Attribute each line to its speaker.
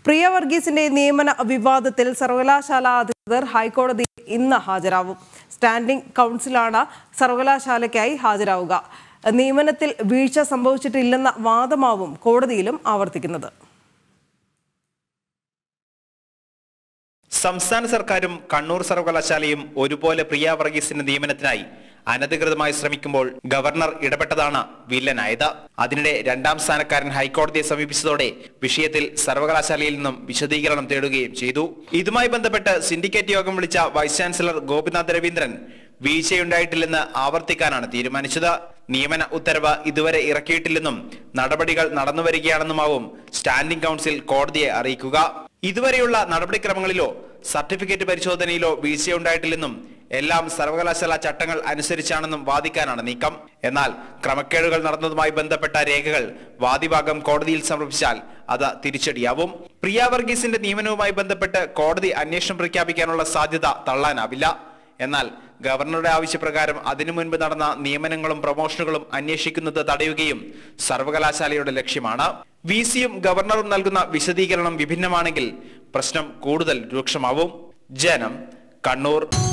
Speaker 1: പ്രിയ വർഗീസിന്റെ നിയമന വിവാദത്തിൽ സർവകലാശാല അധികൃതർ ഹൈക്കോടതിയിൽ ഇന്ന് ഹാജരാവും സ്റ്റാൻഡിംഗ് കൗൺസിലാണ് സർവകലാശാലയ്ക്കായി ഹാജരാവുക നിയമനത്തിൽ വീഴ്ച സംഭവിച്ചിട്ടില്ലെന്ന വാദമാവും കോടതിയിലും ആവർത്തിക്കുന്നത്
Speaker 2: സംസ്ഥാന സർക്കാരും കണ്ണൂർ സർവകലാശാലയും ഒരുപോലെ പ്രിയ വർഗീസിന്റെ നിയമനത്തിനായി അനധികൃതമായി ശ്രമിക്കുമ്പോൾ ഗവർണർ ഇടപെട്ടതാണ് വില്ലനായത് അതിനിടെ രണ്ടാം സ്ഥാനക്കാരൻ ഹൈക്കോടതിയെ സമീപിച്ചതോടെ വിഷയത്തിൽ സർവകലാശാലയിൽ നിന്നും വിശദീകരണം തേടുകയും ചെയ്തു ഇതുമായി ബന്ധപ്പെട്ട് സിൻഡിക്കേറ്റ് യോഗം വിളിച്ച വൈസ് ചാൻസലർ ഗോപിനാഥ് രവീന്ദ്രൻ വീഴ്ചയുണ്ടായിട്ടില്ലെന്ന് ആവർത്തിക്കാനാണ് തീരുമാനിച്ചത് നിയമന ഉത്തരവ് ഇതുവരെ ഇറക്കിയിട്ടില്ലെന്നും നടപടികൾ നടന്നുവരികയാണെന്നുമാവും സ്റ്റാൻഡിംഗ് കൗൺസിൽ കോടതിയെ അറിയിക്കുക ഇതുവരെയുള്ള നടപടിക്രമങ്ങളിലോ സർട്ടിഫിക്കറ്റ് പരിശോധനയിലോ വീഴ്ചയുണ്ടായിട്ടില്ലെന്നും എല്ലാം സർവകലാശാല ചട്ടങ്ങൾ അനുസരിച്ചാണെന്നും വാദിക്കാനാണ് നീക്കം എന്നാൽ ക്രമക്കേടുകൾ നടന്നതുമായി ബന്ധപ്പെട്ട രേഖകൾ വാദിഭാഗം കോടതിയിൽ സമർപ്പിച്ചാൽ അത് തിരിച്ചടിയാവും പ്രിയ വർഗീസിന്റെ നിയമനവുമായി ബന്ധപ്പെട്ട് കോടതി അന്വേഷണം പ്രഖ്യാപിക്കാനുള്ള സാധ്യത തള്ളാനാവില്ല എന്നാൽ ഗവർണറുടെ ആവശ്യപ്രകാരം അതിനു മുൻപ് നടന്ന നിയമനങ്ങളും പ്രൊമോഷനുകളും അന്വേഷിക്കുന്നത് തടയുകയും സർവകലാശാലയുടെ ലക്ഷ്യമാണ് വി സിയും ഗവർണറും നൽകുന്ന വിശദീകരണം വിഭിന്നമാണെങ്കിൽ പ്രശ്നം കൂടുതൽ രൂക്ഷമാവും ജനം കണ്ണൂർ